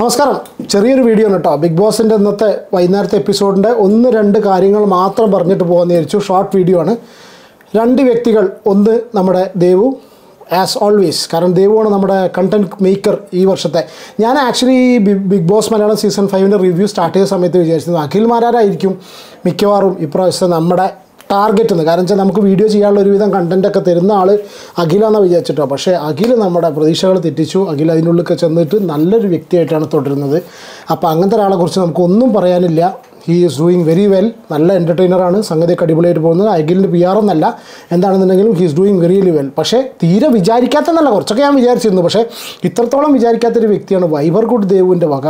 നമസ്കാരം ചെറിയൊരു വീഡിയോ ആണ് കേട്ടോ ബിഗ് ബോസിൻ്റെ ഇന്നത്തെ വൈകുന്നേരത്തെ എപ്പിസോഡിൻ്റെ ഒന്ന് രണ്ട് കാര്യങ്ങൾ മാത്രം പറഞ്ഞിട്ട് പോകാമെന്ന് വിചാരിച്ചു ഷോർട്ട് വീഡിയോ ആണ് രണ്ട് വ്യക്തികൾ ഒന്ന് നമ്മുടെ ദേവു ആസ് ഓൾവേസ് കാരണം ദേവുവാണ് നമ്മുടെ കണ്ടൻറ് മേക്കർ ഈ വർഷത്തെ ഞാൻ ആക്ച്വലി ഈ ബി- ബിഗ് ബോസ് മലയാളം സീസൺ ഫൈവിൻ്റെ റിവ്യൂ സ്റ്റാർട്ട് ചെയ്ത സമയത്ത് വിചാരിച്ചത് അഖിൽ മാരാരായിരിക്കും മിക്കവാറും ഇപ്രാവശ്യത്തെ നമ്മുടെ ടാർഗറ്റ് എന്ന് കാരണം വെച്ചാൽ നമുക്ക് വീഡിയോ ചെയ്യാനുള്ള ഒരുവിധം കണ്ടൻ്റ് ഒക്കെ തരുന്ന ആൾ അഖിലാണെന്ന് വിചാരിച്ചിട്ടോ പക്ഷേ അഖിൽ നമ്മുടെ പ്രതീക്ഷകൾ തെറ്റിച്ചു അഖിൽ അതിനുള്ളിലൊക്കെ ചെന്നിട്ട് നല്ലൊരു വ്യക്തിയായിട്ടാണ് തുടരുന്നത് അപ്പോൾ അങ്ങനത്തെ ഒരാളെ കുറിച്ച് നമുക്കൊന്നും പറയാനില്ല he is doing very well നല്ല എൻ്റർടൈനറാണ് സംഗതിയൊക്കെ അടിപൊളിയായിട്ട് പോകുന്നത് അഖിലിൻ്റെ പി ആർ എന്നല്ല എന്താണെന്നുണ്ടെങ്കിലും he is doing very well പക്ഷേ തീരെ വിചാരിക്കാത്തെന്നല്ല കുറച്ചൊക്കെ ഞാൻ വിചാരിച്ചിരുന്നു പക്ഷേ ഇത്രത്തോളം വിചാരിക്കാത്തൊരു വ്യക്തിയാണ് വൈബർ ഗുഡ് ദേവുവിൻ്റെ വക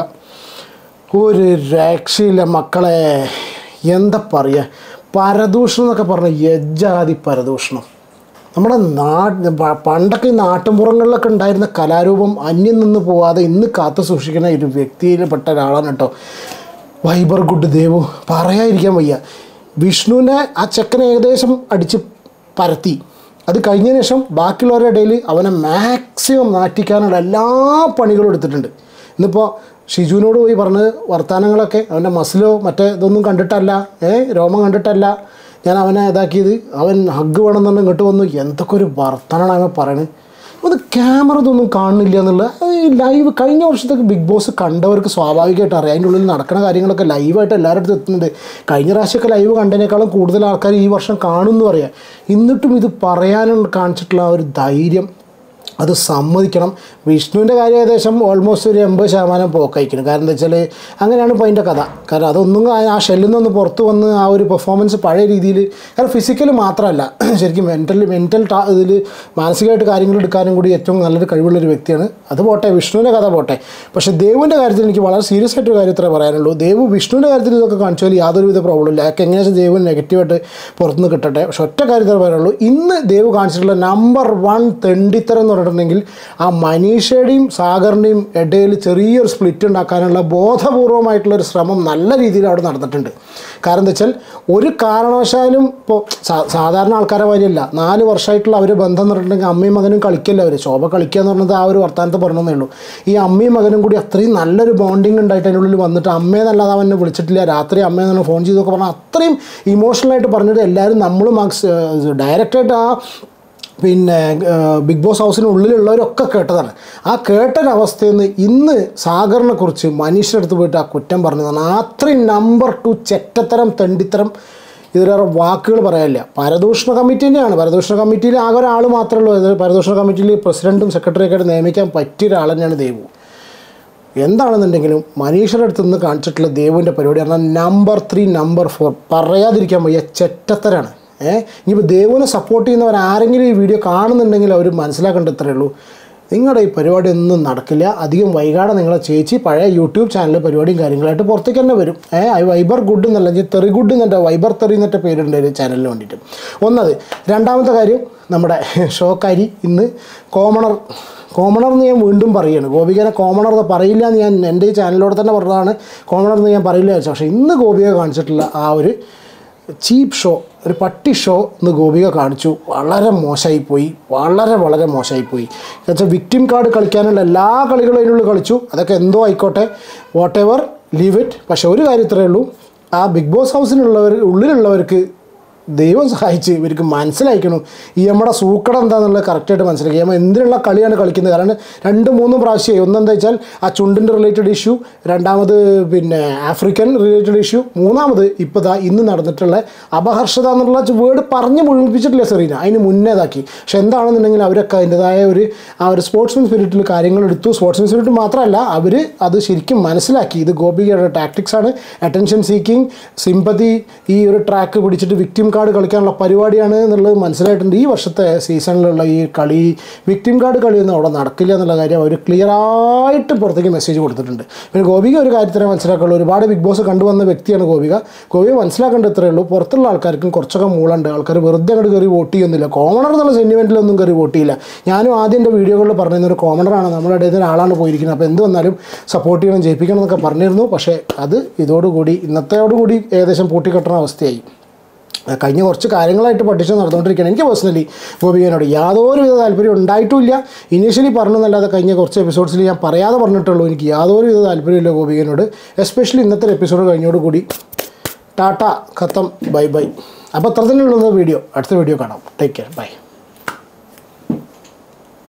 ഒരു രക്ഷയില്ല മക്കളെ എന്താ പറയുക പരദൂഷണം എന്നൊക്കെ പറഞ്ഞ യജാതി പരദൂഷണം നമ്മുടെ നാട് പ- പണ്ടൊക്കെ ഈ നാട്ടിൻപുറങ്ങളിലൊക്കെ ഉണ്ടായിരുന്ന കലാരൂപം അന്യം നിന്ന് പോവാതെ ഇന്ന് കാത്തു സൂക്ഷിക്കുന്ന ഒരു വ്യക്തിയിൽപ്പെട്ട ഒരാളാണ് കേട്ടോ വൈബർ ഗുഡ് ദേവു പറയാതിരിക്കാൻ വയ്യ വിഷ്ണുവിനെ ആ ചെക്കനെ ഏകദേശം അടിച്ച് പരത്തി അത് കഴിഞ്ഞതിന് ശേഷം ബാക്കിയുള്ളവരുടെ ഇടയിൽ അവനെ മാക്സിമം നാറ്റിക്കാനുള്ള എല്ലാ പണികളും എടുത്തിട്ടുണ്ട് ഇന്നിപ്പോൾ ഷിജുവിനോട് പോയി പറഞ്ഞ് വർത്തമാനങ്ങളൊക്കെ അവൻ്റെ മസിലോ മറ്റേ ഇതൊന്നും കണ്ടിട്ടല്ല ഏ രോമം കണ്ടിട്ടല്ല ഞാൻ അവനെ ഇതാക്കിയത് അവൻ ഹഗ് വേണമെന്നുണ്ട് ഇങ്ങോട്ട് വന്നു എന്തൊക്കെ ഒരു വർത്തമാനമാണ് അവൻ പറയണത് അത് ക്യാമറ ഇതൊന്നും കാണുന്നില്ല എന്നുള്ള ഈ ലൈവ് കഴിഞ്ഞ വർഷത്തേക്ക് ബിഗ് ബോസ് കണ്ടവർക്ക് സ്വാഭാവികമായിട്ട് അറിയാം അതിൻ്റെ ഉള്ളിൽ നടക്കുന്ന കാര്യങ്ങളൊക്കെ ലൈവായിട്ട് എല്ലാവരുടെ അടുത്ത് എത്തുന്നുണ്ട് കഴിഞ്ഞ പ്രാവശ്യമൊക്കെ ലൈവ് കണ്ടതിനേക്കാളും കൂടുതൽ ആൾക്കാർ ഈ വർഷം കാണുമെന്ന് പറയാം എന്നിട്ടും ഇത് പറയാനും കാണിച്ചിട്ടുള്ള ആ ഒരു ധൈര്യം അത് സമ്മതിക്കണം വിഷ്ണുവിൻ്റെ കാര്യം ഏകദേശം ഓൾമോസ്റ്റ് ഒരു എൺപത് ശതമാനം പോക്കയക്കണം കാരണം എന്താ വെച്ചാൽ അങ്ങനെയാണ് ഇപ്പോൾ അതിൻ്റെ കഥ കാരണം അതൊന്നും ആ- ആ ഷെല്ലിൽ നിന്ന് പുറത്ത് വന്ന് ആ ഒരു പെർഫോമൻസ് പഴയ രീതിയിൽ കാരണം ഫിസിക്കൽ മാത്രമല്ല ശരിക്കും മെൻ്റലി മെൻ്റൽ ഇതിൽ മാനസികമായിട്ട് കാര്യങ്ങൾ എടുക്കാനും കൂടി ഏറ്റവും നല്ലൊരു കഴിവുള്ളൊരു വ്യക്തിയാണ് അത് പോട്ടെ വിഷ്ണുവിൻ്റെ കഥ പോട്ടെ പക്ഷേ ദേവുവിൻ്റെ കാര്യത്തിൽ എനിക്ക് വളരെ സീരിയസ് ആയിട്ടൊരു കാര്യം ഇത്രേ പറയാനുള്ളൂ ദേവു വിഷ്ണുവിൻ്റെ കാര്യത്തിൽ ഇതൊക്കെ കാണിച്ചാൽ യാതൊരുവിധ പ്രോബ്ലം ഇല്ല അയാൾക്ക് എങ്ങനെയാ ദേവ് നെഗറ്റീവായിട്ട് പുറത്തുനിന്ന് കിട്ടട്ടെ പക്ഷെ ഒറ്റ കാര്യത്തിൽ പറയാനുള്ളൂ ഇന്ന് ദേവ് കാണിച്ചിട്ടുള്ള നമ്പർ വൺ തെണ്ടിത്തരം എന്ന് പറഞ്ഞിട്ടുണ്ടെങ്കിൽ ആ മനീഷയുടെയും സാഗറിൻ്റെയും ഇടയിൽ ചെറിയൊരു സ്പ്ലിറ്റ് ഉണ്ടാക്കാനുള്ള ബോധപൂർവമായിട്ടുള്ള ഒരു ശ്രമം നല്ല രീതിയിൽ അവിടെ നടന്നിട്ടുണ്ട് കാരണം എന്താ വെച്ചാൽ ഒരു കാരണവശാലും ഇപ്പോൾ സാധാരണ ആൾക്കാരെ മാതിരിയല്ല നാല് വർഷമായിട്ടുള്ള അവർ ബന്ധം എന്ന് പറഞ്ഞിട്ടുണ്ടെങ്കിൽ അമ്മയും മകനും കളിക്കില്ല അവർ ശോഭ കളിക്കുക എന്ന് പറഞ്ഞത് ആ ഒരു വർത്തമാനത്തെ പറഞ്ഞതേ ഉള്ളൂ ഈ അമ്മയും മകനും കൂടി അത്രയും നല്ലൊരു ബോണ്ടിങ് ഉണ്ടായിട്ട് അതിൻ്റെ ഉള്ളിൽ വന്നിട്ട് അമ്മയെന്നല്ലാതെ അവനെ വിളിച്ചിട്ടില്ല രാത്രി അമ്മയെന്നാണ് ഫോൺ ചെയ്തൊക്കെ പറഞ്ഞാൽ അത്രയും ഇമോഷണലായിട്ട് പറഞ്ഞിട്ട് എല്ലാവരും നമ്മളും ഡയറക്റ്റായിട്ട് ആ പിന്നെ ആ, ബിഗ് ബോസ് ഹൗസിനുള്ളിലുള്ളവരൊക്കെ കേട്ടതാണ് ആ കേട്ടൊരവസ്ഥയിൽ നിന്ന് ഇന്ന് സാഗറിനെ കുറിച്ച് മനുഷ്യരുടെ അടുത്ത് പോയിട്ട് ആ കുറ്റം പറഞ്ഞതാണ് അത്രയും നമ്പർ ടു ചെറ്റത്തരം തെണ്ടിത്തരം ഇതിലേറെ വാക്കുകൾ പറയാനില്ല പരദൂഷണ കമ്മിറ്റി തന്നെയാണ് പരദൂഷണ കമ്മിറ്റിയിൽ ആകെ ഒരാൾ മാത്രമേ ഉള്ളൂ ഇത് പരദൂഷണ കമ്മിറ്റിയിൽ പ്രസിഡൻറ്റും സെക്രട്ടറിയൊക്കെ ആയിട്ട് നിയമിക്കാൻ പറ്റിയ ഒരാൾ തന്നെയാണ് ദേവു എന്താണെന്നുണ്ടെങ്കിലും മനീഷയുടെ അടുത്ത് നിന്ന് കാണിച്ചിട്ടുള്ള ദേവുവിൻ്റെ പരിപാടി പറഞ്ഞാൽ നമ്പർ ത്രീ നമ്പർ ഫോർ പറയാതിരിക്കാൻ വയ്യ ചെറ്റത്തരാണ് ഏഹ് ഇനിയിപ്പോൾ ദേവുവിനെ സപ്പോർട്ട് ചെയ്യുന്നവർ ആരെങ്കിലും ഈ വീഡിയോ കാണുന്നുണ്ടെങ്കിൽ അവർ മനസ്സിലാക്കേണ്ട ഇത്രയേ ഉള്ളൂ നിങ്ങളുടെ ഈ പരിപാടി ഒന്നും നടക്കില്ല അധികം വൈകാതെ നിങ്ങളെ ചേച്ചി പഴയ യൂട്യൂബ് ചാനൽ പരിപാടിയും കാര്യങ്ങളായിട്ട് പുറത്തേക്ക് തന്നെ വരും ഏഹ് ഐ വൈബർ ഗുഡ് എന്നല്ല ഇനി തെറി ഗുഡ് എന്നിട്ട് വൈബർ തെറി എന്നിട്ട് പേരുണ്ട് ഒരു ചാനലിന് വേണ്ടിയിട്ട് ഒന്നത് രണ്ടാമത്തെ കാര്യം നമ്മുടെ ഷോക്കാരി ഇന്ന് കോമണർ കോമണർ എന്ന് ഞാൻ വീണ്ടും പറയുകയാണ് ഗോപികനെ കോമണർ എന്ന് പറയില്ല എന്ന് ഞാൻ എൻ്റെ ഈ ചാനലിലൂടെ തന്നെ പറഞ്ഞതാണ് കോമണർ എന്ന് ഞാൻ പറയില്ല വെച്ചാൽ പക്ഷേ ഇന്ന് ഗോപിക കാണിച്ചിട്ടുള്ള ആ ഒരു ചീപ്പ് ഷോ ഒരു പട്ടി ഷോ ഇന്ന് ഗോപിക കാണിച്ചു വളരെ മോശമായി പോയി വളരെ വളരെ മോശമായി പോയി എന്നുവെച്ചാൽ വിക്ടിം കാർഡ് കളിക്കാനുള്ള എല്ലാ കളികളും അതിനുള്ളിൽ കളിച്ചു അതൊക്കെ എന്തോ ആയിക്കോട്ടെ വാട്ട് എവർ ലീവ് ഇറ്റ് പക്ഷേ ഒരു കാര്യം ഇത്രയേ ഉള്ളൂ ആ ബിഗ് ബോസ് ഹൗസിനുള്ളവർ ഉള്ളിലുള്ളവർക്ക് ദൈവം സഹായിച്ച് ഇവർക്ക് മനസ്സിലായിക്കണം ഈ നമ്മുടെ സൂക്കട എന്താണെന്നുള്ളത് കറക്റ്റായിട്ട് മനസ്സിലാക്കി നമ്മൾ എന്തിനുള്ള കളിയാണ് കളിക്കുന്നത് കാരണം രണ്ട് മൂന്ന് പ്രാവശ്യമായി ഒന്നെന്താ വെച്ചാൽ ആ ചുണ്ടിൻ്റെ റിലേറ്റഡ് ഇഷ്യൂ രണ്ടാമത് പിന്നെ ആഫ്രിക്കൻ റിലേറ്റഡ് ഇഷ്യൂ മൂന്നാമത് ഇപ്പോൾ ദാ ഇന്ന് നടന്നിട്ടുള്ള അപഹർഷത എന്നുള്ള വേർഡ് പറഞ്ഞ് മുഴുമിപ്പിച്ചിട്ടില്ല സെറീന അതിന് മുന്നേതാക്കി പക്ഷെ എന്താണെന്നുണ്ടെങ്കിൽ അവരൊക്കെ അതിൻ്റെതായ ഒരു ആ ഒരു സ്പോർട്സ്മാൻ സ്പിരിറ്റിൽ കാര്യങ്ങൾ എടുത്തു സ്പോർട്സ്മാൻ സ്പിരിറ്റ് മാത്രമല്ല അവർ അത് ശരിക്കും മനസ്സിലാക്കി ഇത് ഗോപികയുടെ ടാക്ടിക്സ് ആണ് അറ്റൻഷൻ സീക്കിംഗ് സിമ്പതി ഈ ഒരു ട്രാക്ക് പിടിച്ചിട്ട് വിക്ടിം കാർഡ് കളിക്കാനുള്ള പരിപാടിയാണ് എന്നുള്ളത് മനസ്സിലായിട്ടുണ്ട് ഈ വർഷത്തെ സീസണിലുള്ള ഈ കളി വിക്ടിം കാർഡ് കളിയൊന്നും അവിടെ നടക്കില്ല എന്നുള്ള കാര്യം അവർ ക്ലിയർ ആയിട്ട് പുറത്തേക്ക് മെസ്സേജ് കൊടുത്തിട്ടുണ്ട് പിന്നെ ഗോപിക ഒരു കാര്യത്തിനെ മനസ്സിലാക്കുള്ളൂ ഒരുപാട് ബിഗ് ബോസ് കണ്ടുവന്ന വ്യക്തിയാണ് ഗോപിക ഗോപിക മനസ്സിലാക്കേണ്ട ഇത്രയേ ഉള്ളൂ പുറത്തുള്ള ആൾക്കാർക്കും കുറച്ചൊക്കെ മൂളുണ്ട് ആൾക്കാർ വെറുതെ അങ്ങോട്ട് കയറി വോട്ട് ചെയ്യുന്നില്ല കോമണർ എന്നുള്ള സെൻറ്റിമെൻറ്റിലൊന്നും കയറി വോട്ട് ചെയ്യില്ല ഞാനും ആദ്യം എൻ്റെ വീഡിയോകളിൽ പറഞ്ഞിരുന്ന ഒരു കോമണറാണ് നമ്മുടെ ഇടയിൽ നിന്ന് ഒരാളാണ് പോയിരിക്കുന്നത് അപ്പോൾ എന്ത് വന്നാലും സപ്പോർട്ട് ചെയ്യണം ജയിപ്പിക്കണം എന്നൊക്കെ പറഞ്ഞിരുന്നു പക്ഷേ അത് ഇതോടുകൂടി ഇന്നത്തെയോടുകൂടി ഏകദേശം പൂട്ടിക്കെട്ടുന്ന അവസ്ഥയായി ആ, കഴിഞ്ഞ കുറച്ച് കാര്യങ്ങളായിട്ട് പഠിച്ച് നടന്നുകൊണ്ടിരിക്കുകയാണ് എനിക്ക് പേഴ്സണലി ഗോപികനോട് യാതൊരുവിധ താല്പര്യം ഉണ്ടായിട്ടുമില്ല ഇനീഷ്യലി പറഞ്ഞെന്നല്ലാതെ കഴിഞ്ഞ കുറച്ച് എപ്പിസോഡ്സിൽ ഞാൻ പറയാതെ പറഞ്ഞിട്ടുള്ളൂ എനിക്ക് യാതൊരുവിധ താല്പര്യമില്ല ഗോപികനോട് എസ്പെഷ്യലി ഇന്നത്തെ എപ്പിസോഡ് കഴിഞ്ഞോടുകൂടി ടാറ്റ ഖത്തം ബൈ ബൈ അപ്പോൾ അത്ര തന്നെയുള്ളത് വീഡിയോ അടുത്ത വീഡിയോ കാണാം ടേക്ക് കെയർ ബൈ